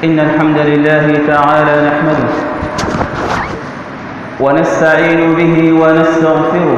إن الحمد لله تعالى نحمده ونستعين به ونستغفره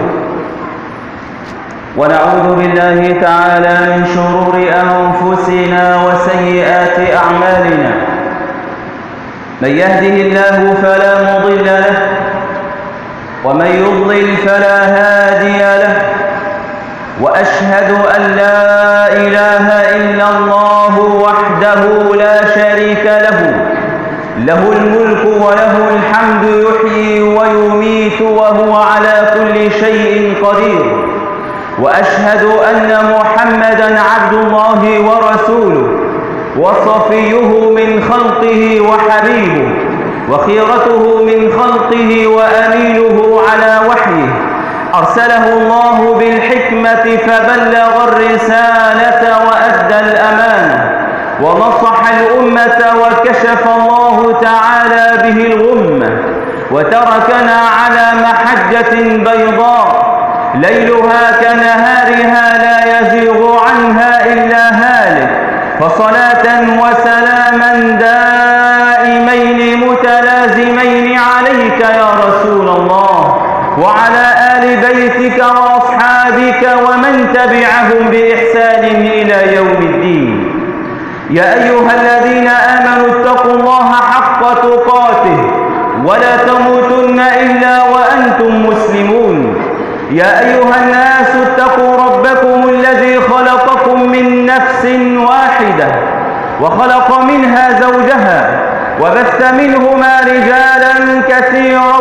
ونعوذ بالله تعالى من شرور أنفسنا وسيئات أعمالنا من يهده الله فلا مضل له ومن يضلل فلا هادي له وأشهد أن لا إله إلا الله وحده لا شريك له له الملك وله الحمد يحيي ويميت وهو على كل شيء قدير وأشهد أن محمدًا عبد الله ورسوله وصفيه من خلقه وحبيبه وخيرته من خلقه وأمينه على وحيه أرسله الله بالحكمة فبلغ الرسالة وأدى الأمانة ونصح الأمة وكشف الله تعالى به الغمة وتركنا على محجة بيضاء ليلها كنهارها لا يزيغ عنها إلا هالك فصلاة وسلاما دائمين متلازمين عليك يا رسول الله وعلى آل بيتك وأصحابك ومن تبعهم بإحسان إلى يوم الدين يا أيها الذين آمنوا اتقوا الله حق تقاته ولا تموتن إلا وأنتم مسلمون يا أيها الناس اتقوا ربكم الذي خلقكم من نفس واحدة وخلق منها زوجها وبث منهما رجالا كثيرا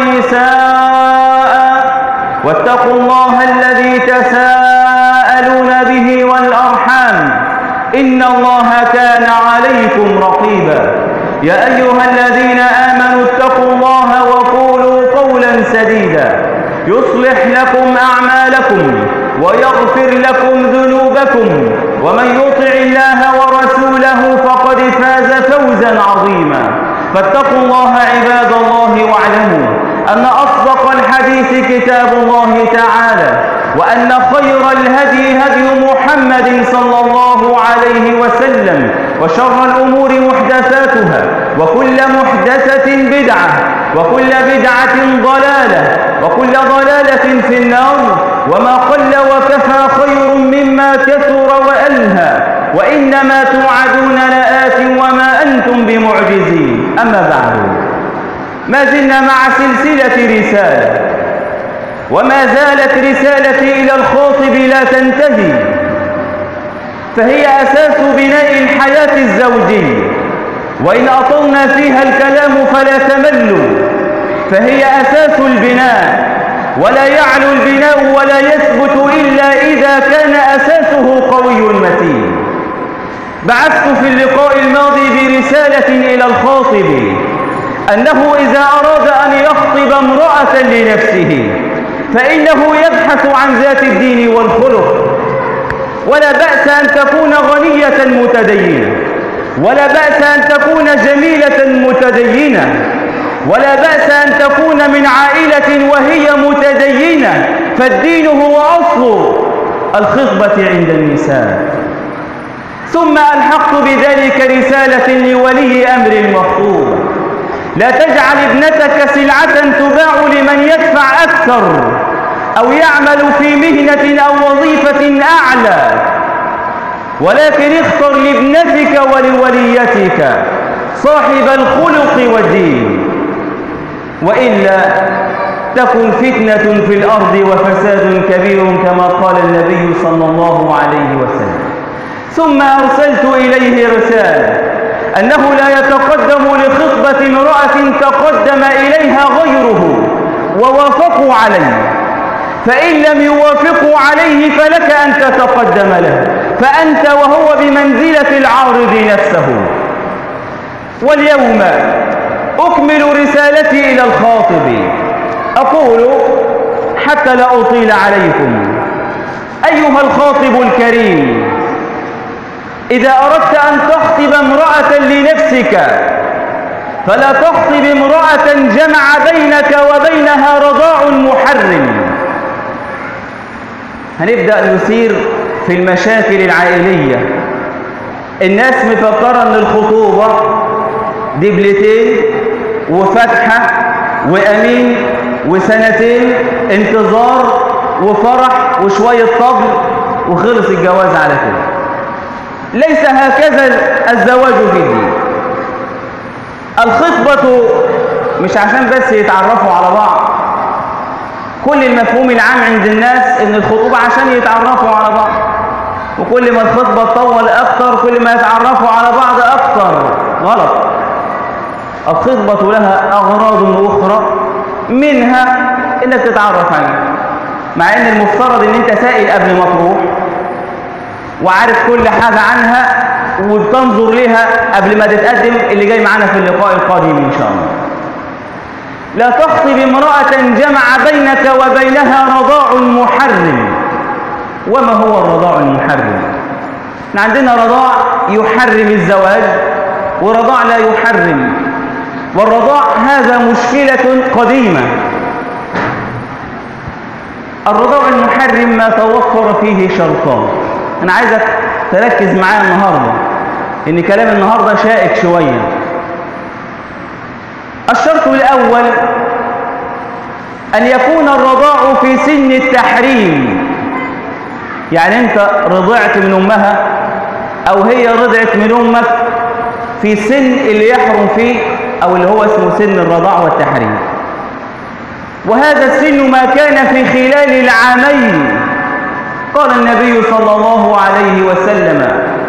ونساء واتقوا الله الذي تساءلون به والأرحام إن الله كان عليكم رقيبا يا أيها الذين آمنوا اتقوا الله وقولوا قولا سديدا يصلح لكم أعمالكم ويغفر لكم ذنوبكم ومن يطع الله ورسوله فقد فاز فوزا عظيما فاتقوا الله عباد الله واعلموا أن أصدق الحديث كتاب الله تعالى وأن خير الهدي هدي محمد صلى الله عليه وسلم وشر الأمور محدثاتها وكل محدثة بدعة وكل بدعة ضلالة وكل ضلالة في النار وما قل وكفى خير مما كثر وألهى وإنما توعدون لآت وما أنتم بمعجزين أما بعد ما زلنا مع سلسلة رسالة وما زالت رسالتي إلى الخاطب لا تنتهي فهي أساس بناء الحياة الزوجية وإن أطلنا فيها الكلام فلا تملوا فهي أساس البناء ولا يعلو البناء ولا يثبت إلا إذا كان أساسه قوي متين بعثت في اللقاء الماضي برسالة إلى الخاطب أنه إذا أراد أن يخطب امرأة لنفسه فإنه يبحث عن ذات الدين والخلق ولا بأس أن تكون غنية متدينة ولا بأس أن تكون جميلة متدينة ولا بأس أن تكون من عائلة وهي متدينة فالدين هو أصل الخطبة عند النساء ثم ألحقت بذلك رسالة لولي أمر المخطوب لا تجعل ابنتك سلعة تباع لمن يدفع أكثر أو يعمل في مهنة أو وظيفة أعلى ولكن اختر لابنتك ولوليتك صاحب الخلق والدين وإلا تكن فتنة في الأرض وفساد كبير كما قال النبي صلى الله عليه وسلم ثم أرسلت إليه رسالة أنه لا يتقدم لخطبة امرأة تقدم إليها غيره ووافقوا عليه فإن لم يوافقوا عليه فلك أن تتقدم له فأنت وهو بمنزلة العارض نفسه واليوم أكمل رسالتي إلى الخاطب أقول حتى لا أطيل عليكم أيها الخاطب الكريم إذا أردت أن تخطب امرأة لنفسك فلا تخطب امرأة جمع بينك وبينها رضاع محرم هنبدأ نسير في المشاكل العائلية الناس مفكرة أن الخطوبة دبلتين وفتحة وأمين وسنتين انتظار وفرح وشوية طبل وخلص الجواز على كده ليس هكذا الزواج في الدين الخطبة مش عشان بس يتعرفوا على بعض كل المفهوم العام عند الناس ان الخطوبة عشان يتعرفوا على بعض وكل ما الخطبة تطول اكتر كل ما يتعرفوا على بعض اكتر غلط الخطبة لها اغراض اخرى منها انك تتعرف عليه مع ان المفترض ان انت سائل قبل ما تروح وعارف كل حاجة عنها وبتنظر لها قبل ما تتقدم اللي جاي معانا في اللقاء القادم ان شاء الله لا تخطب امرأة جمع بينك وبينها رضاع محرم وما هو الرضاع المحرم احنا عندنا رضاع يحرم الزواج ورضاع لا يحرم والرضاع هذا مشكلة قديمة الرضاع المحرم ما توفر فيه شرطان انا عايزك تركز معايا النهارده ان كلام النهارده شائك شويه الشرط الاول ان يكون الرضاع في سن التحريم يعني انت رضعت من امها او هي رضعت من امك في سن اللي يحرم فيه او اللي هو اسمه سن الرضاع والتحريم وهذا السن ما كان في خلال العامين قال النبي صلى الله عليه وسلم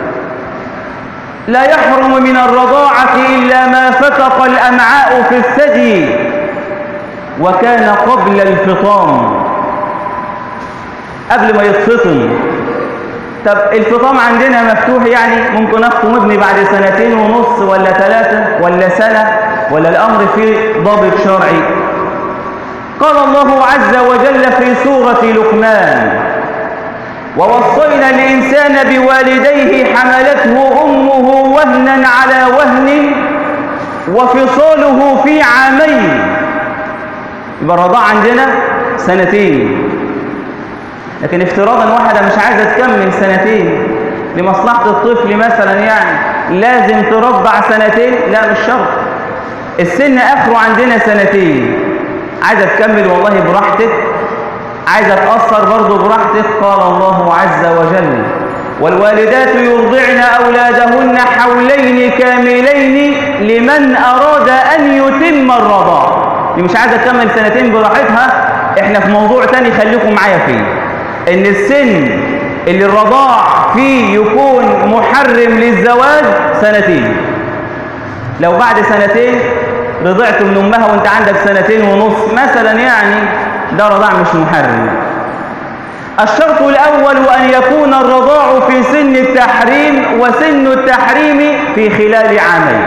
لا يحرم من الرضاعة إلا ما فتق الأمعاء في الثدي وكان قبل الفطام قبل ما يتفطم طب الفطام عندنا مفتوح يعني ممكن أفطم ابني بعد سنتين ونص ولا ثلاثة ولا سنة ولا الأمر فيه ضابط شرعي قال الله عز وجل في سورة لقمان ووصينا الإنسان بوالديه حملته أمه وهنا على وهن وفصاله في عامين يبقى الرضاع عندنا سنتين لكن افتراضا واحدة مش عايزة تكمل سنتين لمصلحة الطفل مثلا يعني لازم ترضع سنتين لا مش شرط السن آخره عندنا سنتين عايزة تكمل والله براحتك عايزة تأثر برضه براحتك قال الله عز وجل والوالدات يرضعن أولادهن حولين كاملين لمن أراد أن يتم الرضاع اللي مش عايزة تكمل سنتين براحتها احنا في موضوع تاني خليكم معايا فيه ان السن اللي الرضاع فيه يكون محرم للزواج سنتين لو بعد سنتين رضعت من امها وانت عندك سنتين ونص مثلا يعني ده رضاع مش محرم الشرط الأول أن يكون الرضاع في سن التحريم وسن التحريم في خلال عامين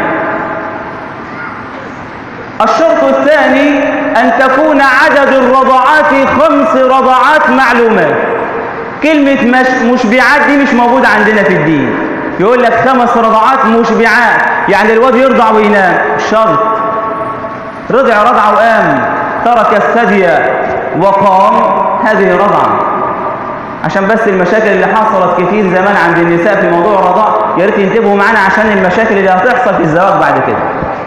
الشرط الثاني أن تكون عدد الرضاعات خمس رضاعات معلومات كلمة مش مشبعات دي مش موجودة عندنا في الدين يقول لك خمس رضاعات مشبعات يعني الواد يرضع وينام شرط رضع رضع وقام ترك الثدي وقام هذه رضعة عشان بس المشاكل اللي حصلت كتير زمان عند النساء في موضوع الرضاع يا ريت ينتبهوا معانا عشان المشاكل اللي هتحصل في الزواج بعد كده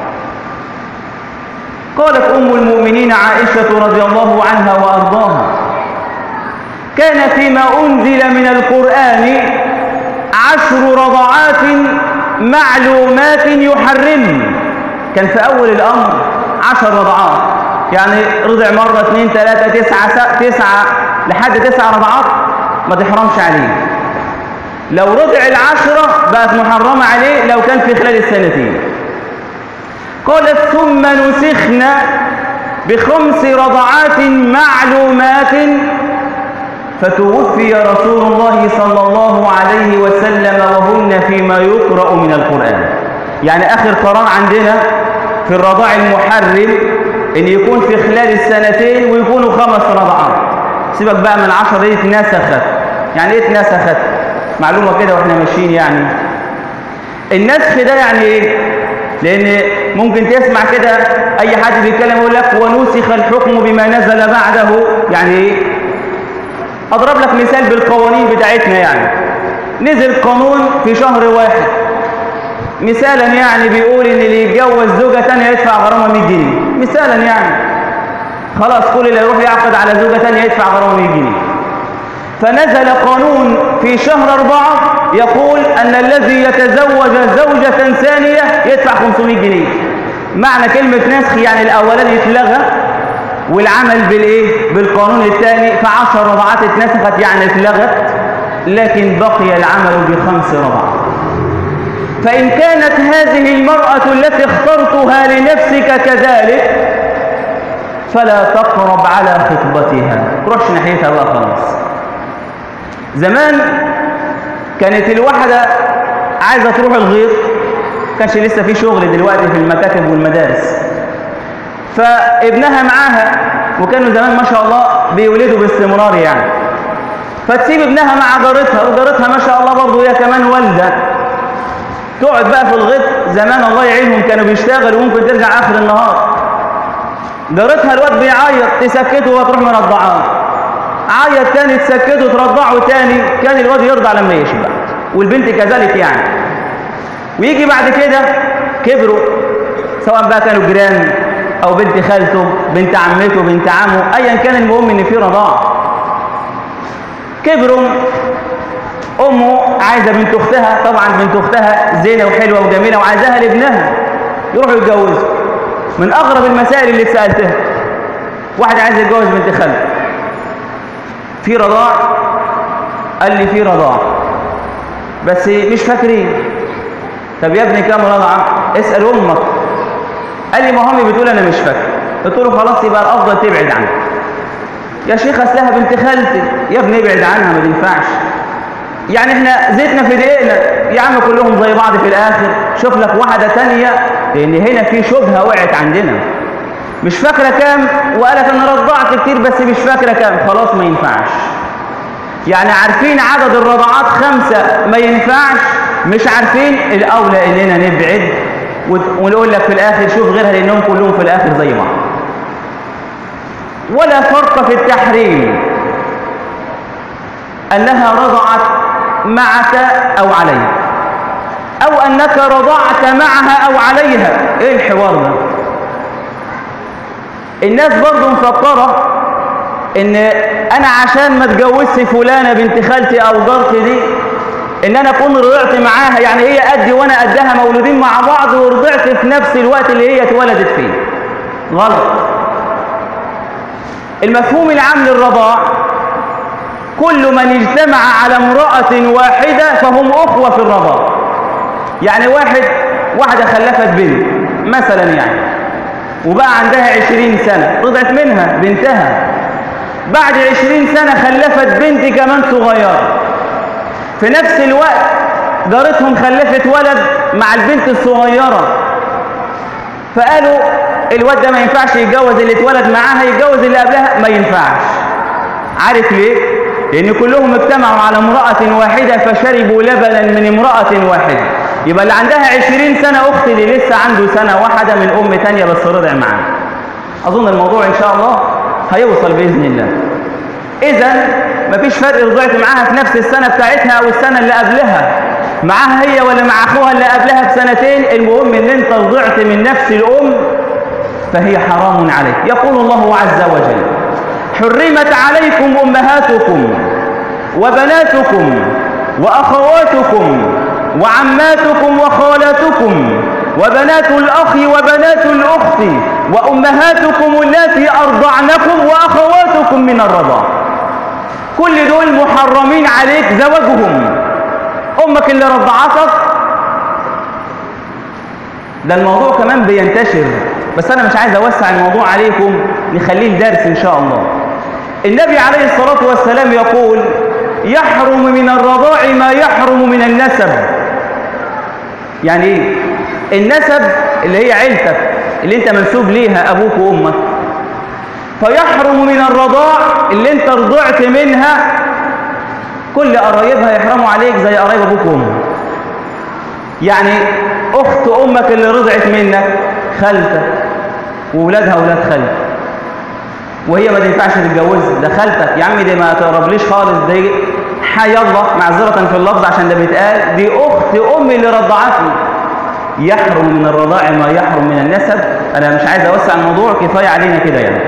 قالت أم المؤمنين عائشة رضي الله عنها وأرضاها كان فيما أنزل من القرآن عشر رضعات معلومات يحرم كان في أول الأمر عشر رضعات يعني رضع مرة اثنين ثلاثة تسعة تسعة لحد تسعة رضعات ما تحرمش عليه لو رضع العشرة بقت محرمة عليه لو كان في خلال السنتين قالت ثم نسخنا بخمس رضعات معلومات فتوفي رسول الله صلى الله عليه وسلم وهن فيما يقرأ من القرآن يعني آخر قرار عندنا في الرضاع المحرم ان يكون في خلال السنتين ويكونوا خمس رضعات سيبك بقى من العشرة دي اتنسخت يعني ايه اتنسخت معلومة كده واحنا ماشيين يعني النسخ ده يعني ايه لان ممكن تسمع كده اي حد بيتكلم يقول لك ونسخ الحكم بما نزل بعده يعني ايه اضرب لك مثال بالقوانين بتاعتنا يعني نزل قانون في شهر واحد مثالا يعني بيقول ان اللي يتجوز زوجة تانية يدفع غرامة 100 جنيه مثالا يعني خلاص كل اللي يروح يعقد على زوجة تانية يدفع غرامة 100 جنيه فنزل قانون في شهر أربعة يقول أن الذي يتزوج زوجة ثانية يدفع 500 جنيه معنى كلمة نسخ يعني الأولاني يتلغى والعمل بالإيه؟ بالقانون الثاني فعشر رضعات اتنسخت يعني اتلغت لكن بقي العمل بخمس رضعات فإن كانت هذه المرأة التي اخترتها لنفسك كذلك فلا تقرب على خطبتها روحش ناحيتها بقى خلاص زمان كانت الواحدة عايزة تروح الغيط كانش لسه في شغل دلوقتي في المكاتب والمدارس فابنها معاها وكانوا زمان ما شاء الله بيولدوا باستمرار يعني فتسيب ابنها مع جارتها وجارتها ما شاء الله برضه هي كمان والده تقعد بقى في الغيط زمان الله يعينهم كانوا بيشتغلوا وممكن ترجع اخر النهار جارتها الواد بيعيط تسكته وتروح مرضعاه عيط تاني تسكته ترضعه تاني كان الواد يرضع لما يشبع والبنت كذلك يعني ويجي بعد كده كبروا سواء بقى كانوا جيران او بنت خالته بنت عمته بنت عمه ايا كان المهم ان في رضاعه كبروا امه عايزه بنت اختها طبعا بنت اختها زينه وحلوه وجميله وعايزاها لابنها يروحوا يتجوزوا من اغرب المسائل اللي سالتها واحد عايز يتجوز بنت خالته في رضاع قال لي في رضاع بس مش فاكرين طب يا ابني كام رضعه اسال امك قال لي ما امي بتقول انا مش فاكر قلت له خلاص يبقى الافضل تبعد عنها يا شيخ اصلها بنت خالتي يا ابني ابعد عنها ما تنفعش يعني احنا زيتنا في دقيقنا يا عم كلهم زي بعض في الاخر شوف لك واحده تانية لان هنا في شبهه وقعت عندنا مش فاكره كام وقالت انا رضعت كتير بس مش فاكره كام خلاص ما ينفعش يعني عارفين عدد الرضعات خمسه ما ينفعش مش عارفين الاولى اننا نبعد ونقول لك في الاخر شوف غيرها لانهم كلهم في الاخر زي بعض ولا فرق في التحريم انها رضعت معك او عليك او انك رضعت معها او عليها ايه الحوار ده الناس برضو مفكره ان انا عشان ما اتجوزش فلانه بنت خالتي او جارتي دي ان انا اكون رضعت معاها يعني هي قدي وانا قدها مولودين مع بعض ورضعت في نفس الوقت اللي هي اتولدت فيه غلط المفهوم العام للرضاع كل من اجتمع على امرأة واحدة فهم أخوة في الرضاع يعني واحد واحدة خلفت بنت مثلا يعني وبقى عندها عشرين سنة رضعت منها بنتها بعد عشرين سنة خلفت بنت كمان صغيرة في نفس الوقت جارتهم خلفت ولد مع البنت الصغيرة فقالوا الواد ده ما ينفعش يتجوز اللي اتولد معاها يتجوز اللي قبلها ما ينفعش عارف ليه؟ لأن كلهم اجتمعوا على امرأة واحدة فشربوا لبنا من امرأة واحدة يبقى اللي عندها عشرين سنة أخت اللي لسه عنده سنة واحدة من أم تانية بس رضع معاها أظن الموضوع إن شاء الله هيوصل بإذن الله إذا مفيش فرق رضعت معاها في نفس السنة بتاعتها أو السنة اللي قبلها معاها هي ولا مع أخوها اللي قبلها بسنتين المهم إن أنت رضعت من نفس الأم فهي حرام عليك يقول الله عز وجل حرمت عليكم أمهاتكم وبناتكم وأخواتكم وعماتكم وخالاتكم وبنات الأخ وبنات الأخت وأمهاتكم التي أرضعنكم وأخواتكم من الرضاع كل دول محرمين عليك زواجهم أمك اللي رضعتك ده الموضوع كمان بينتشر بس أنا مش عايز أوسع الموضوع عليكم نخليه درس إن شاء الله النبي عليه الصلاة والسلام يقول يحرم من الرضاع ما يحرم من النسب يعني ايه النسب اللي هي عيلتك اللي انت منسوب ليها ابوك وامك فيحرم من الرضاع اللي انت رضعت منها كل قرايبها يحرموا عليك زي قرايب ابوك وامك يعني اخت امك اللي رضعت منك خالتك وولادها ولاد خالتك وهي ما تنفعش تتجوز ده خالتك يا عمي دي ما تقربليش خالص دي حي الله معذرة في اللفظ عشان ده بيتقال دي أخت أمي اللي رضعتني يحرم من الرضاع ما يحرم من النسب أنا مش عايز أوسع الموضوع كفاية علينا كده يعني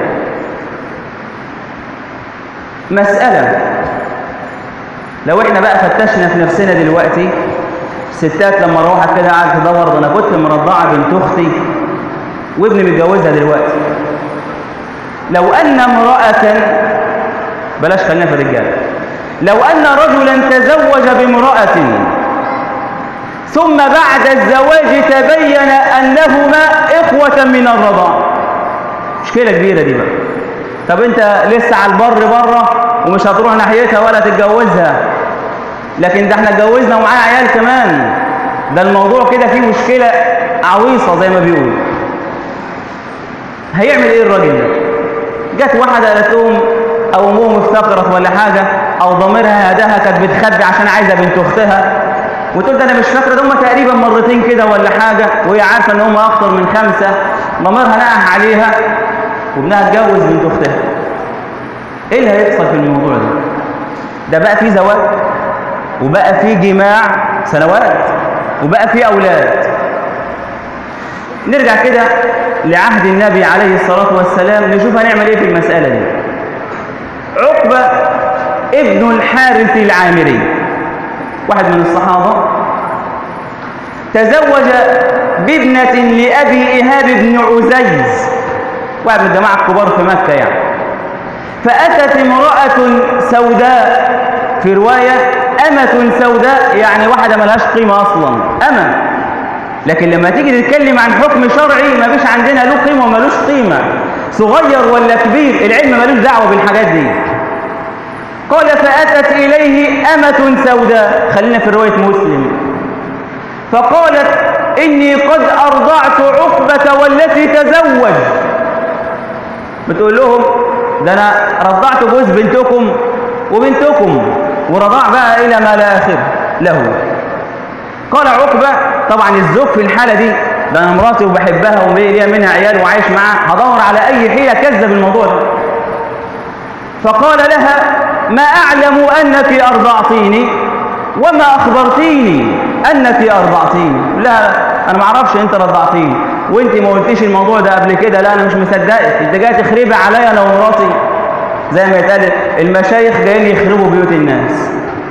مسألة لو احنا بقى فتشنا في نفسنا دلوقتي ستات لما روحت كده قعدت تدور ده انا كنت مرضعه بنت اختي وابني متجوزها دلوقتي لو ان امراه بلاش خلينا في الرجال لو ان رجلا تزوج بامراه ثم بعد الزواج تبين انهما اخوه من الرضاعه مشكله كبيره دي بقى طب انت لسه على البر بره ومش هتروح ناحيتها ولا تتجوزها لكن ده احنا اتجوزنا ومعانا عيال كمان ده الموضوع كده فيه مشكله عويصه زي ما بيقول هيعمل ايه الراجل ده جت واحده قالت لهم او امهم افتكرت ولا حاجه او ضميرها هداها كانت بتخبي عشان عايزه بنت اختها وتقول ده انا مش فاكره ده هم تقريبا مرتين كده ولا حاجه وهي عارفه ان هم اكتر من خمسه ضميرها نقح عليها وابنها اتجوز بنت اختها ايه اللي هيحصل في الموضوع ده ده بقى فيه زواج وبقى فيه جماع سنوات وبقى فيه اولاد نرجع كده لعهد النبي عليه الصلاه والسلام نشوف هنعمل ايه في المساله دي عقبه ابن الحارث العامري واحد من الصحابه تزوج بابنه لابي ايهاب بن عزيز واحد من الجماعه الكبار في مكه يعني فأتت امرأة سوداء في رواية أمة سوداء يعني واحدة ملهاش قيمة أصلا أمة لكن لما تيجي تتكلم عن حكم شرعي ما فيش عندنا له قيمة وملوش قيمة صغير ولا كبير العلم ملوش دعوة بالحاجات دي قال فأتت إليه أمة سوداء خلينا في رواية مسلم فقالت إني قد أرضعت عقبة والتي تزوج بتقول لهم ده انا رضعت جوز بنتكم وبنتكم ورضاع بقى الى ما لا اخر له قال عقبه طبعا الزوج في الحاله دي ده انا مراتي وبحبها وليا منها عيال وعايش معاها هدور على اي حيله كذب الموضوع ده فقال لها ما اعلم انك ارضعتيني وما اخبرتيني انك ارضعتيني لا انا ما اعرفش انت رضعتيني وانت ما قلتيش الموضوع ده قبل كده لا انا مش مصدقك انت جاي تخربي عليا انا ومراتي زي ما يتقال المشايخ جايين يخربوا بيوت الناس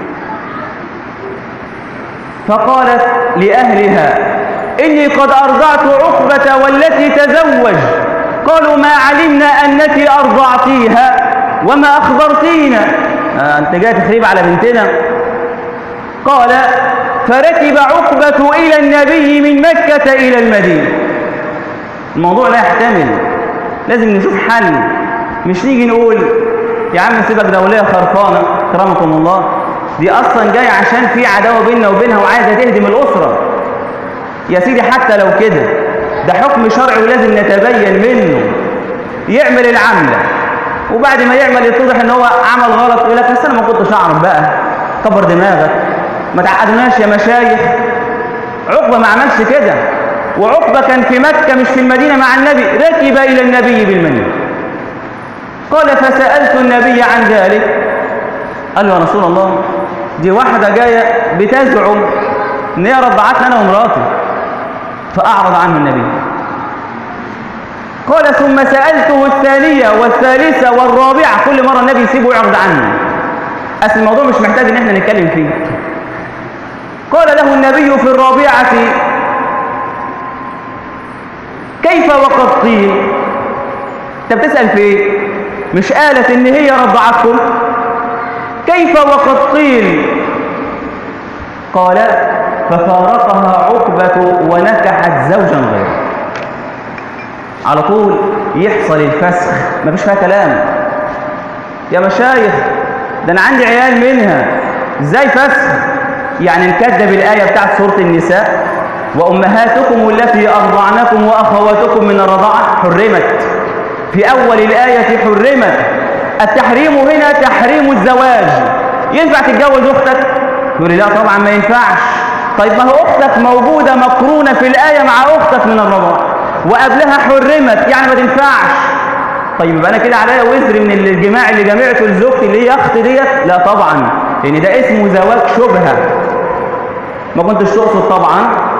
فقالت لاهلها اني قد ارضعت عقبه والتي تزوج قالوا ما علمنا انك ارضعتيها وما اخبرتينا آه انت جاي تخربي على بنتنا قال فركب عقبه الى النبي من مكه الى المدينه الموضوع لا يحتمل لازم نشوف حل مش نيجي نقول يا عم سيبك ده وليه خرفانه كرمكم الله دي اصلا جايه عشان في عداوه بيننا وبينها وعايزه تهدم الاسره يا سيدي حتى لو كده ده حكم شرعي ولازم نتبين منه يعمل العمله وبعد ما يعمل يتضح ان هو عمل غلط يقول لك بس انا ما كنتش اعرف بقى كبر دماغك ما تعقدناش يا مشايخ عقبه ما عملش كده وعقبة كان في مكة مش في المدينة مع النبي ركب إلى النبي بالمدينة قال فسألت النبي عن ذلك قال له يا رسول الله دي واحدة جاية بتزعم إن هي رضعتني أنا ومراتي فأعرض عنه النبي قال ثم سألته الثانية والثالثة والرابعة كل مرة النبي يسيبه ويعرض عنه أصل الموضوع مش محتاج إن احنا نتكلم فيه قال له النبي في الرابعة كيف وقد قيل انت بتسأل في ايه مش قالت ان هي رضعتكم كيف وقد قيل قال ففارقها عقبة ونكحت زوجا غيره على طول يحصل الفسخ مفيش فيها كلام يا مشايخ ده انا عندي عيال منها ازاي فسخ يعني نكذب الآية بتاعت سورة النساء وأمهاتكم التي أرضعنكم وأخواتكم من الرضاعة حرمت في أول الآية حرمت التحريم هنا تحريم الزواج ينفع تتجوز أختك؟ تقول لي لا طبعا ما ينفعش طيب ما هو أختك موجودة مقرونة في الآية مع أختك من الرضاعة وقبلها حرمت يعني ما تنفعش طيب يبقى أنا كده عليا وزر من الجماع اللي جمعته لزوجتي اللي هي أختي ديت لا طبعا لأن ده اسمه زواج شبهة ما كنتش تقصد طبعا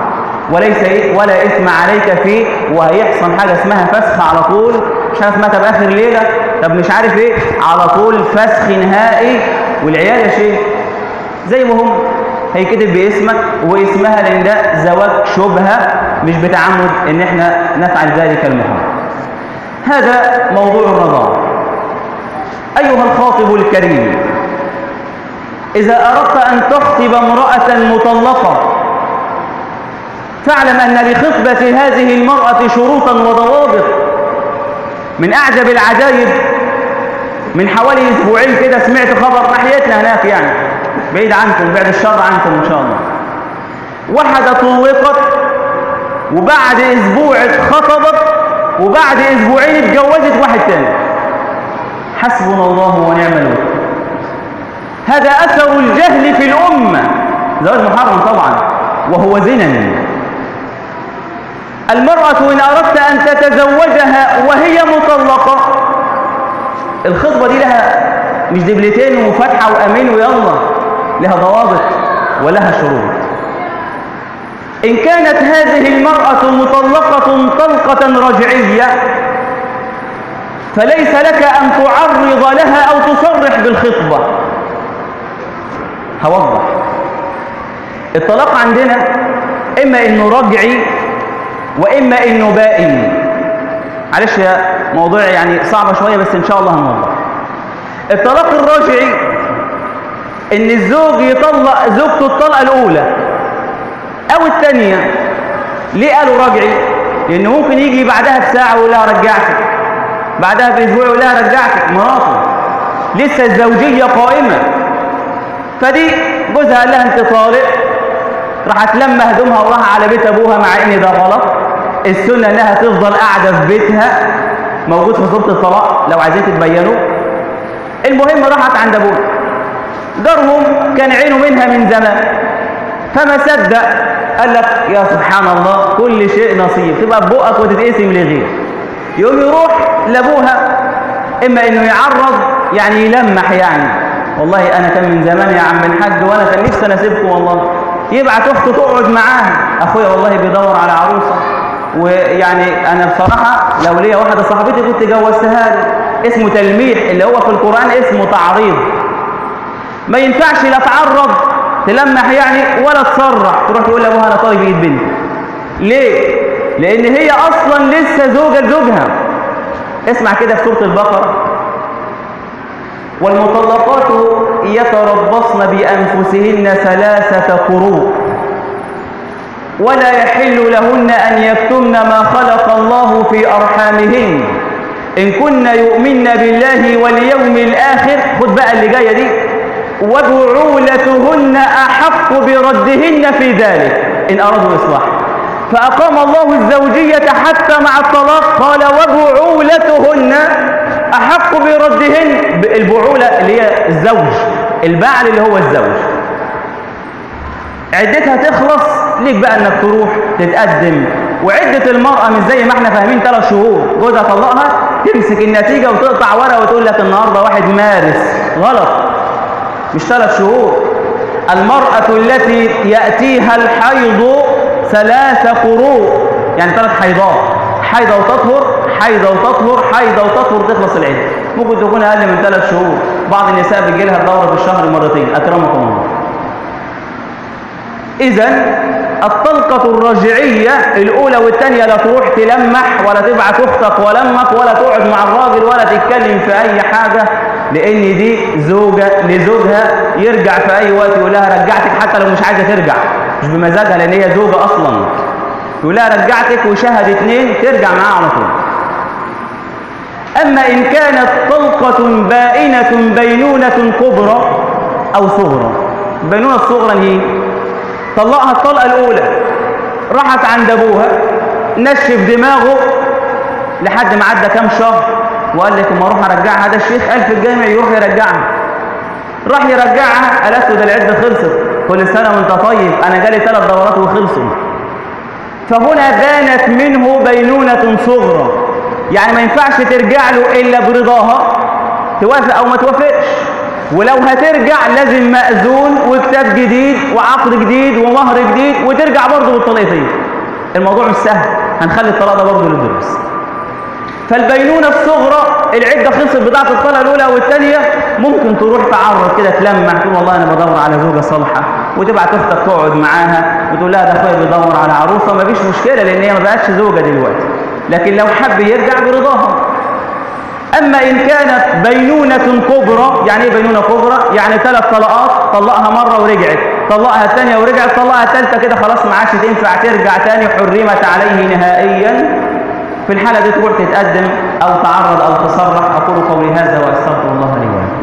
وليس إيه ولا إثم عليك فيه وهيحصل حاجة اسمها فسخ على طول مش عارف متى بآخر ليلة طب مش عارف إيه على طول فسخ نهائي والعيال يا شيخ زي ما هم هيكتب باسمك واسمها لأن ده زواج شبهة مش بتعمد إن إحنا نفعل ذلك المحرم هذا موضوع الرضاعة أيها الخاطب الكريم إذا أردت أن تخطب امرأة مطلقة فاعلم أن لخطبة هذه المرأة شروطا وضوابط من أعجب العجائب من حوالي أسبوعين كده سمعت خبر ناحيتنا هناك يعني بعيد عنكم بعد الشر عنكم إن شاء الله واحدة طلقت وبعد أسبوع اتخطبت وبعد أسبوعين اتجوزت واحد تاني حسبنا الله ونعم الوكيل هذا أثر الجهل في الأمة زواج محرم طبعا وهو زنا المرأة إن أردت أن تتزوجها وهي مطلقة الخطبة دي لها مش دبلتين وفتحة وأمين ويلا لها ضوابط ولها شروط إن كانت هذه المرأة مطلقة طلقة رجعية فليس لك أن تعرض لها أو تصرح بالخطبة هوضح الطلاق عندنا إما إنه رجعي وإما إنه بائن معلش يا موضوع يعني صعبة شوية بس إن شاء الله هنوضح الطلاق الرجعي إن الزوج يطلق زوجته الطلقة الأولى أو الثانية ليه قالوا رجعي؟ لأنه ممكن يجي بعدها بساعة ويقول لها رجعتك بعدها بأسبوع يقول لها رجعتك مراته لسه الزوجية قائمة فدي جوزها قال لها أنت طالق راحت لما هدومها وراح على بيت أبوها مع إن ده غلط السنة إنها تفضل قاعدة في بيتها موجود في صورة الطلاق لو عايزين تتبينوا المهم راحت عند أبوها جارهم كان عينه منها من زمان فما صدق قال لك يا سبحان الله كل شيء نصيب تبقى ببقك وتتقسم لغير يقوم يروح لابوها اما انه يعرض يعني يلمح يعني والله انا كان من زمان يا عم الحاج وانا كان نفسي انا اسيبكم والله يبعت اخته تقعد معاها اخويا والله بيدور على عروسه ويعني انا بصراحه لو ليا واحده صاحبتي كنت جوزتها لي اسمه تلميح اللي هو في القران اسمه تعريض ما ينفعش لا تعرض تلمح يعني ولا تصرح تروح تقول لابوها انا طالب ايد بنتي ليه لان هي اصلا لسه زوجه لزوجها اسمع كده في سوره البقره والمطلقات يتربصن بانفسهن ثلاثه قروء ولا يحل لهن ان يكتمن ما خلق الله في ارحامهن ان كن يؤمن بالله واليوم الاخر خد بقى اللي جايه دي وبعولتهن أحق بردهن في ذلك إن أرادوا إصلاح فأقام الله الزوجية حتى مع الطلاق قال وبعولتهن أحق بردهن البعولة اللي هي الزوج البعل اللي هو الزوج عدتها تخلص ليك بقى انك تروح تتقدم وعدة المرأة مش زي ما احنا فاهمين ثلاث شهور جوزها طلقها تمسك النتيجة وتقطع ورقة وتقول لك النهاردة واحد مارس غلط مش ثلاث شهور المرأة التي يأتيها الحيض ثلاث قروء يعني ثلاث حيضات حيضة وتطهر حيضة وتطهر حيضة وتطهر تخلص العدة ممكن تكون أقل من ثلاث شهور بعض النساء بيجي لها الدورة في الشهر مرتين أكرمكم الله إذا الطلقة الرجعية الأولى والثانية لا تروح تلمح ولا تبعت أختك ولمك ولا تقعد مع الراجل ولا تتكلم في أي حاجة لأن دي زوجة لزوجها يرجع في أي وقت يقول لها رجعتك حتى لو مش عايزة ترجع مش بمزاجها لأن هي زوجة أصلا يقول لها رجعتك وشهد اتنين ترجع معاه على طول أما إن كانت طلقة بائنة بينونة كبرى أو صغرى البينونة الصغرى هي طلقها الطلقة الأولى راحت عند أبوها نشف دماغه لحد ما عدى كام شهر وقال لك اما اروح ارجعها ده الشيخ قال في الجامع يروح يرجعها راح يرجعها قالت له ده العده خلصت كل سنه وانت طيب انا جالي ثلاث دورات وخلصوا فهنا بانت منه بينونه صغرى يعني ما ينفعش ترجع له الا برضاها توافق او ما توافقش ولو هترجع لازم مأذون وكتاب جديد وعقد جديد ومهر جديد وترجع برضه بالطليقتين الموضوع مش سهل هنخلي الطلاق ده برضه للدروس فالبينونة الصغرى العدة خلصت بتاعة الطلقة الأولى والثانية ممكن تروح تعرض كده تلمح تقول والله أنا بدور على زوجة صالحة وتبعت أختك تقعد معاها وتقول لها ده أخويا بيدور على عروسة مفيش مشكلة لأن هي ما بقتش زوجة دلوقتي لكن لو حب يرجع برضاها أما إن كانت بينونة كبرى يعني إيه بينونة كبرى؟ يعني ثلاث طلقات طلقها مرة ورجعت طلقها الثانية ورجعت طلقها الثالثة كده خلاص ما عادش تنفع ترجع تاني حرمت عليه نهائيا في الحالة دي تروح تتقدم أو تعرض أو تصرح أقول قولي هذا وأستغفر الله لي ولكم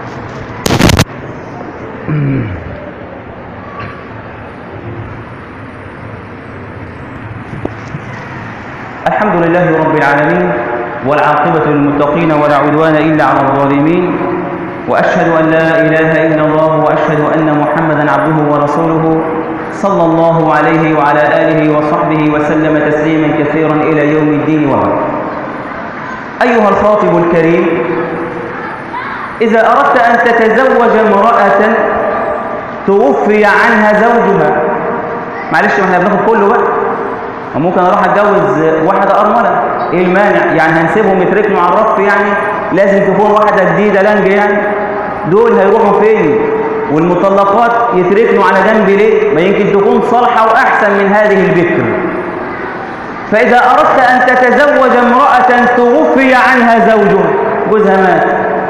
الحمد لله رب العالمين والعاقبة للمتقين ولا عدوان إلا على الظالمين وأشهد أن لا إله إلا الله وأشهد أن محمدا عبده ورسوله صلى الله عليه وعلى آله وصحبه وسلم تسليما كثيرا إلى يوم الدين وبعد أيها الخاطب الكريم إذا أردت أن تتزوج امرأة توفي عنها زوجها معلش ما احنا بناخد كله بقى وممكن اروح اتجوز واحده ارمله ايه المانع يعني هنسيبهم يتركنوا على الرف يعني لازم تكون واحده جديده لانج يعني دول هيروحوا فين والمطلقات يتركنوا على جنب ليه ما يمكن تكون صالحه واحسن من هذه البكر فاذا اردت ان تتزوج امراه توفي عنها زوجها جوزها مات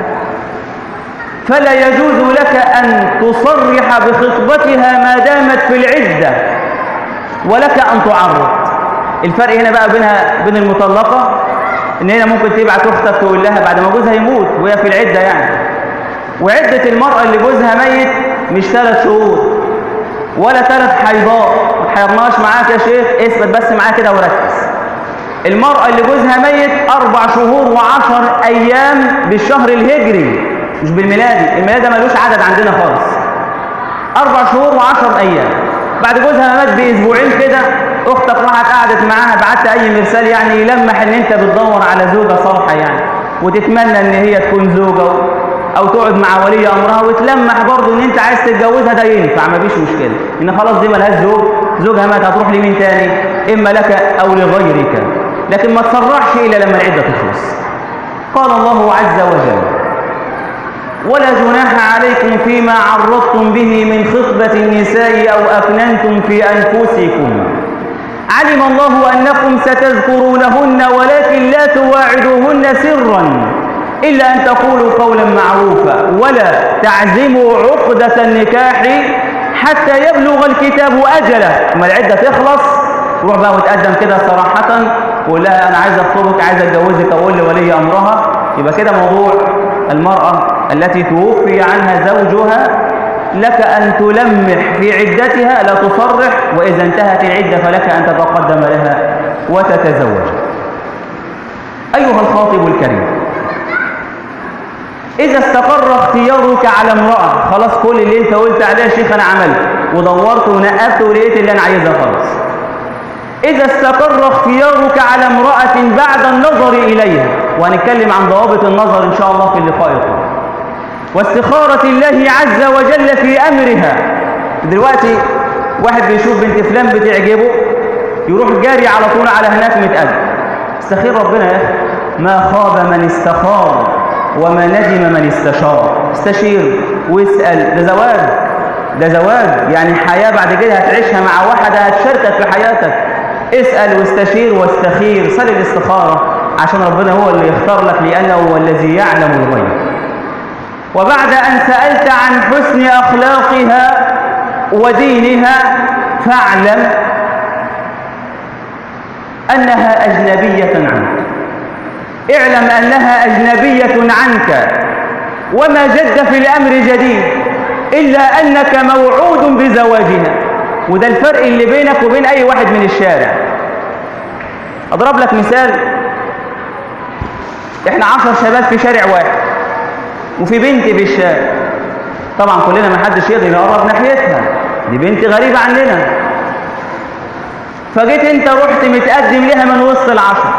فلا يجوز لك ان تصرح بخطبتها ما دامت في العده ولك ان تعرض الفرق هنا بقى بينها بين المطلقة ان هنا ممكن تبعت اختك تقول لها بعد ما جوزها يموت وهي في العدة يعني وعدة المرأة اللي جوزها ميت مش ثلاث شهور ولا ثلاث حيضات ما تحيضناش معاك يا شيخ اثبت بس معايا كده وركز المرأة اللي جوزها ميت أربع شهور وعشر أيام بالشهر الهجري مش بالميلادي الميلادي ملوش عدد عندنا خالص أربع شهور وعشر أيام بعد جوزها مات باسبوعين كده اختك راحت قعدت معاها بعت اي مرسال يعني يلمح ان انت بتدور على زوجه صالحه يعني وتتمنى ان هي تكون زوجه او تقعد مع ولي امرها وتلمح برضه ان انت عايز تتجوزها ده ينفع مفيش مشكله ان خلاص دي ملهاش زوج زوجها مات هتروح لمين تاني اما لك او لغيرك لكن ما تصرحش الا لما العده تخلص قال الله عز وجل ولا جناح عليكم فيما عرضتم به من خطبة النساء أو أكننتم في أنفسكم علم الله أنكم ستذكرونهن ولكن لا تواعدوهن سرا إلا أن تقولوا قولا معروفا ولا تعزموا عقدة النكاح حتى يبلغ الكتاب أجله لما العدة تخلص روح بقى وتقدم كده صراحة وقول لها أنا عايز أخطبك عايز أتجوزك أقول لولي أمرها يبقى كده موضوع المرأة التي توفي عنها زوجها لك أن تلمح في عدتها لا تصرح وإذا انتهت العدة فلك أن تتقدم لها وتتزوج أيها الخاطب الكريم إذا استقر اختيارك على امرأة خلاص كل اللي انت قلت عليه يا شيخ أنا عملت ودورت ونقبت ولقيت اللي أنا عايزها خلاص إذا استقر اختيارك على امرأة بعد النظر إليها وهنتكلم عن ضوابط النظر إن شاء الله في اللقاء القادم واستخارة الله عز وجل في أمرها دلوقتي واحد بيشوف بنت فلان بتعجبه يروح جاري على طول على هناك متقدم استخير ربنا يا أخي ما خاب من استخار وما ندم من استشار استشير واسأل ده زواج ده زواج يعني حياة بعد كده هتعيشها مع واحدة هتشاركك في حياتك اسأل واستشير واستخير صل الاستخارة عشان ربنا هو اللي يختار لك لأنه هو الذي يعلم الغيب وبعد أن سألت عن حسن أخلاقها ودينها فاعلم أنها أجنبية عنك اعلم أنها أجنبية عنك وما جد في الأمر جديد إلا أنك موعود بزواجها وده الفرق اللي بينك وبين أي واحد من الشارع أضرب لك مثال إحنا عشر شباب في شارع واحد وفي بنت في الشارع طبعا كلنا ما حدش يقدر يقرب ناحيتها دي بنت غريبة عننا فجيت انت رحت متقدم لها من وسط العشر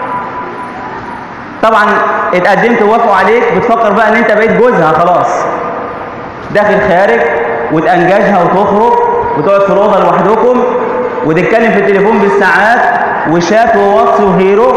طبعا اتقدمت ووافقوا عليك بتفكر بقى ان انت بقيت جوزها خلاص داخل خارج وتأنجزها وتخرج وتقعد في الأوضة لوحدكم وتتكلم في التليفون بالساعات وشات وواتس وهيرو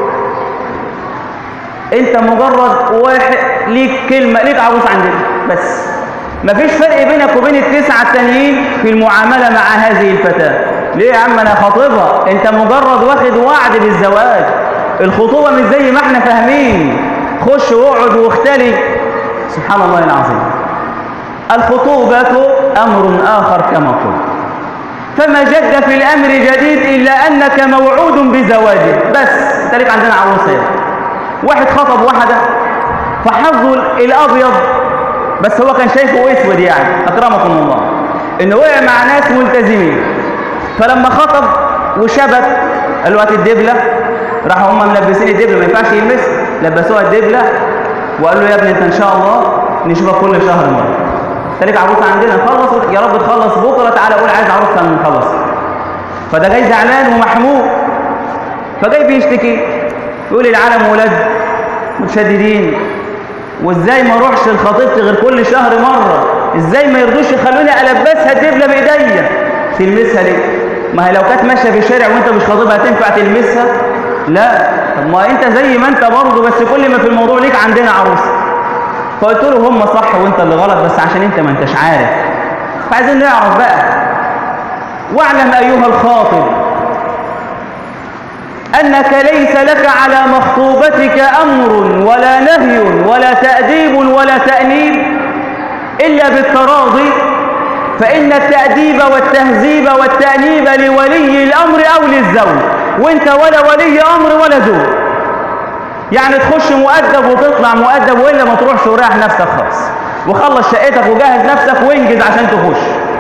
انت مجرد واحد ليك كلمة ليك عروس عندنا بس مفيش فرق بينك وبين التسعة التانيين في المعاملة مع هذه الفتاة ليه يا عم انا خاطبها انت مجرد واخد وعد بالزواج الخطوبة مش زي ما احنا فاهمين خش واقعد واختلي سبحان الله العظيم الخطوبة أمر آخر كما قلت فما جد في الأمر جديد إلا أنك موعود بزواجه بس انت ليك عندنا عروسة واحد خطب واحدة فحظه الأبيض بس هو كان شايفه اسود يعني أكرمكم الله إنه وقع مع ناس ملتزمين فلما خطب وشبت الوقت الدبلة راحوا هم ملبسين الدبلة ما ينفعش يلبس لبسوها الدبلة وقال له يا ابني انت ان شاء الله نشوفك كل شهر مرة تلك عروسة عندنا خلص يا رب تخلص بكرة تعالى قول عايز عروسة نخلص فده جاي زعلان ومحموق فجاي بيشتكي يقول العالم ولاد متشددين وازاي ما اروحش لخطيبتي غير كل شهر مرة ازاي ما يرضوش يخلوني البسها الدبلة بايديا تلمسها ليه ما هي لو كانت ماشيه في الشارع وانت مش خاطبها تنفع تلمسها لا طب ما انت زي ما انت برضه بس كل ما في الموضوع ليك عندنا عروسه فقلت له هم صح وانت اللي غلط بس عشان انت ما انتش عارف فعايزين نعرف بقى واعلم ايها الخاطب انك ليس لك على مخطوبتك امر ولا نهي ولا تاديب ولا تانيب الا بالتراضي فإن التأديب والتهذيب والتأنيب لولي الأمر أو للزوج وانت ولا ولي أمر ولا زوج يعني تخش مؤدب وتطلع مؤدب وإلا ما تروحش وريح نفسك خالص وخلص شقتك وجهز نفسك وانجز عشان تخش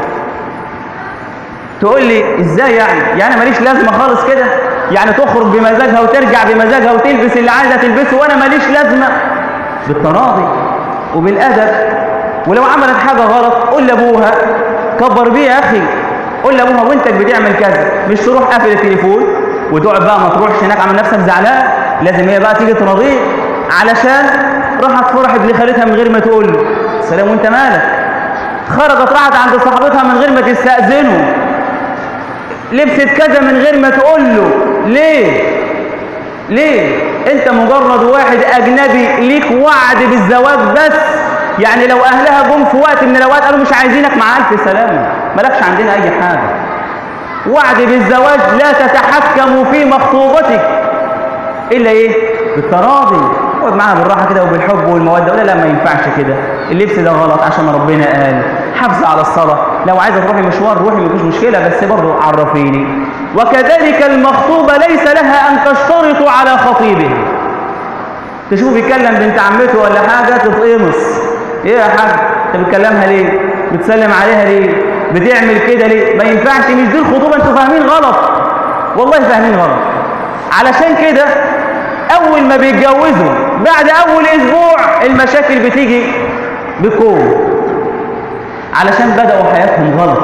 تقول لي ازاي يعني يعني ماليش لازمه خالص كده يعني تخرج بمزاجها وترجع بمزاجها وتلبس اللي عايزه تلبسه وانا ماليش لازمه بالتراضي وبالادب ولو عملت حاجة غلط قول لأبوها كبر بيه يا أخي قول لأبوها وانتك بتعمل كذا مش تروح قافل التليفون وتقعد بقى ما تروحش هناك عامل نفسك زعلان لازم هي بقى تيجي تراضيه علشان راحت فرح ابن خالتها من غير ما تقول له سلام وانت مالك خرجت راحت عند صاحبتها من غير ما تستأذنه لبست كذا من غير ما تقول له ليه ليه انت مجرد واحد اجنبي ليك وعد بالزواج بس يعني لو اهلها جم في وقت من الاوقات قالوا مش عايزينك مع الف سلامه مالكش عندنا اي حاجه وعد بالزواج لا تتحكم في مخطوبتك الا ايه بالتراضي اقعد معاها بالراحه كده وبالحب والموده ولا لا ما ينفعش كده اللبس ده غلط عشان ربنا قال حافظ على الصلاه لو عايزه تروحي مشوار روحي مفيش مشكله بس برضه عرفيني وكذلك المخطوبه ليس لها ان تشترط على خطيبها تشوف بيكلم بنت عمته ولا حاجه تتقمص ايه يا حاج انت بتكلمها ليه بتسلم عليها ليه بتعمل كده ليه ما ينفعش مش دي الخطوبه انتوا فاهمين غلط والله فاهمين غلط علشان كده اول ما بيتجوزوا بعد اول اسبوع المشاكل بتيجي بقوه علشان بداوا حياتهم غلط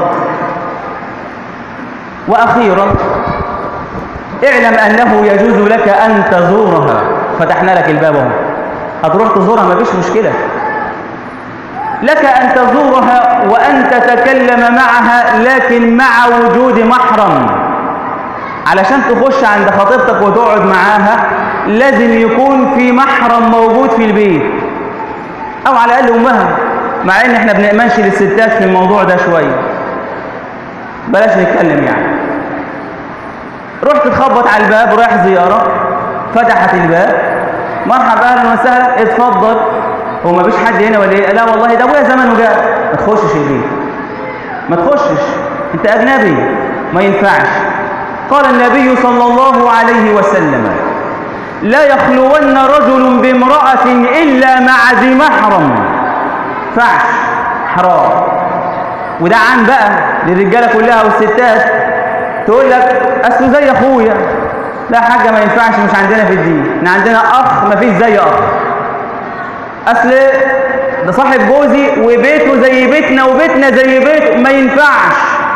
واخيرا اعلم انه يجوز لك ان تزورها فتحنا لك الباب اهو هتروح تزورها مفيش مشكله لك أن تزورها وأن تتكلم معها لكن مع وجود محرم علشان تخش عند خطيبتك وتقعد معاها لازم يكون في محرم موجود في البيت أو على الأقل أمها مع إن إحنا بنأمنش للستات في الموضوع ده شوية بلاش نتكلم يعني رحت تخبط على الباب رايح زيارة فتحت الباب مرحبا أهلا وسهلا اتفضل هو ما فيش حد هنا ولا ايه لا والله ده ابويا زمانه جاء ما تخشش البيت ما تخشش انت اجنبي ما ينفعش قال النبي صلى الله عليه وسلم لا يخلون رجل بامرأة إلا مع ذي محرم فعش حرام وده عام بقى للرجالة كلها والستات تقول لك أصله زي أخويا لا حاجة ما ينفعش مش عندنا في الدين احنا عندنا أخ ما فيش زي أخ اصل ده صاحب جوزي وبيته زي بيتنا وبيتنا زي بيته ما ينفعش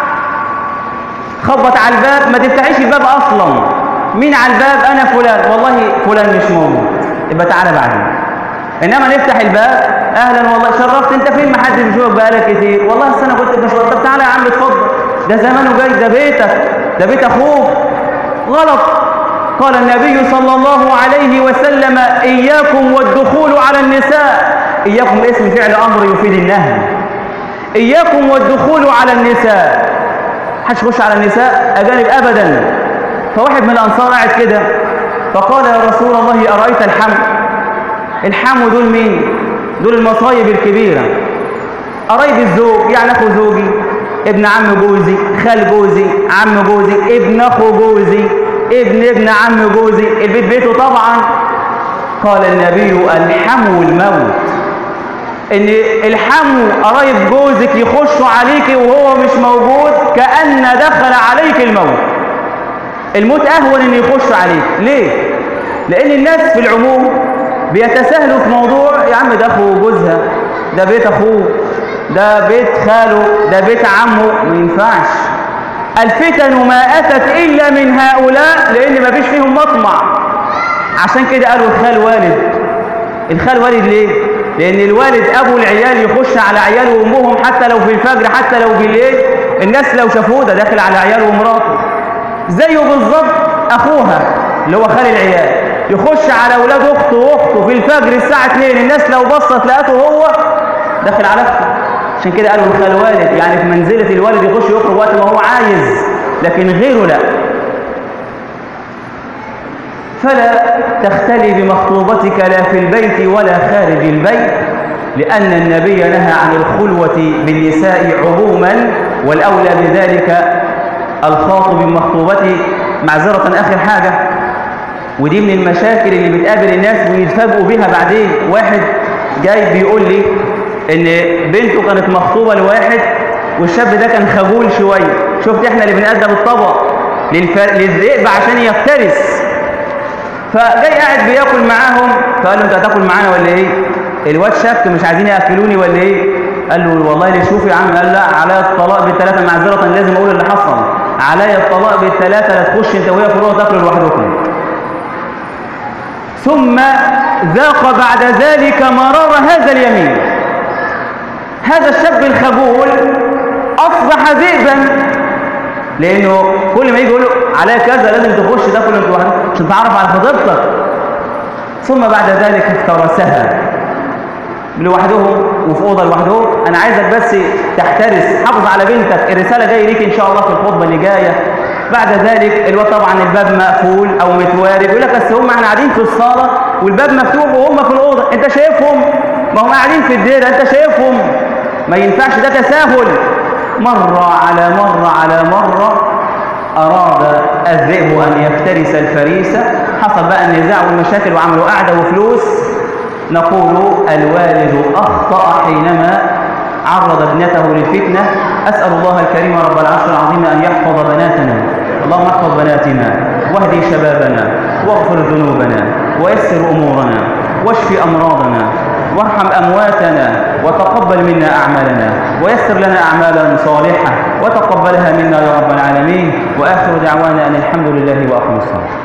خبط على الباب ما تفتحيش الباب اصلا مين على الباب انا فلان والله فلان مش موجود يبقى تعالى بعدين انما نفتح الباب اهلا والله شرفت انت فين ما حدش بيشوفك بقالك كتير والله اصل انا كنت مشوار طب تعالى يا عم اتفضل ده زمانه جاي ده بيتك ده بيت أخوه غلط قال النبي صلى الله عليه وسلم إياكم والدخول على النساء إياكم اسم فعل أمر يفيد النهي إياكم والدخول على النساء حدش يخش على النساء أجانب أبدا فواحد من الأنصار قاعد كده فقال يا رسول الله أرأيت الحم الحم دول مين دول المصايب الكبيرة قرايب الزوج يعني أخو زوجي ابن عم جوزي خال جوزي عم جوزي ابن أخو جوزي ابن ابن عم جوزي البيت بيته طبعا قال النبي الحم الموت ان الحمو قرايب جوزك يخشوا عليك وهو مش موجود كأن دخل عليك الموت الموت اهون ان يخش عليك ليه لان الناس في العموم بيتساهلوا في موضوع يا عم ده اخو جوزها ده بيت اخوه ده بيت خاله ده بيت عمه ما ينفعش الفتن ما اتت الا من هؤلاء لان ما فيش فيهم مطمع عشان كده قالوا الخال والد الخال والد ليه لان الوالد ابو العيال يخش على عياله وامهم حتى لو في الفجر حتى لو بالليل الناس لو شافوه ده داخل على عياله ومراته زيه بالظبط اخوها اللي هو خال العيال يخش على اولاد اخته واخته في الفجر الساعه 2 الناس لو بصت لقته هو داخل على اخته عشان كده قالوا الخال والد يعني في منزله الوالد يخش يخرج وقت ما هو عايز لكن غيره لا فلا تختلي بمخطوبتك لا في البيت ولا خارج البيت لأن النبي نهى عن الخلوة بالنساء عموما والأولى بذلك الخاطب بمخطوبته معذرة آخر حاجة ودي من المشاكل اللي بتقابل الناس ويتفاجئوا بها بعدين واحد جاي بيقول لي ان بنته كانت مخطوبة لواحد والشاب ده كان خجول شوية شفت احنا اللي بنقدم الطبق للفر... للذئب عشان يفترس فجاي قاعد بياكل معاهم فقال له انت هتاكل معانا ولا ايه الواد شك مش عايزين ياكلوني ولا ايه قال له والله اللي شوف يا عم قال لا عليا الطلاق بالثلاثه معذره لازم اقول اللي حصل عليا الطلاق بالثلاثه لا تخش انت وهي فروع تاكلوا لوحدكم ثم ذاق بعد ذلك مرار هذا اليمين هذا الشاب الخجول اصبح ذئبا لانه كل ما يجي يقول له عليا كذا لازم تخش تاكل انت لوحدك عشان تعرف على خطيبتك ثم بعد ذلك افترسها لوحدهم وفي اوضه لوحدهم انا عايزك بس تحترس حافظ على بنتك الرساله جايه ليك ان شاء الله في الخطبه اللي جايه بعد ذلك الواد طبعا الباب مقفول او متوارب يقول لك بس هم احنا قاعدين في الصاله والباب مفتوح وهم في الاوضه انت شايفهم ما هم قاعدين في الديره انت شايفهم ما ينفعش ده تساهل مرة على مرة على مرة أراد الذئب أن يفترس الفريسة حصل بقى النزاع والمشاكل وعملوا قعدة وفلوس نقول الوالد أخطأ حينما عرض ابنته للفتنة أسأل الله الكريم رب العرش العظيم أن يحفظ بناتنا اللهم احفظ بناتنا واهدي شبابنا واغفر ذنوبنا ويسر أمورنا واشف أمراضنا وارحم أمواتنا وتقبل منا أعمالنا ويسر لنا أعمالا صالحة وتقبلها منا يا رب العالمين وآخر دعوانا أن الحمد لله وأقم الصلاة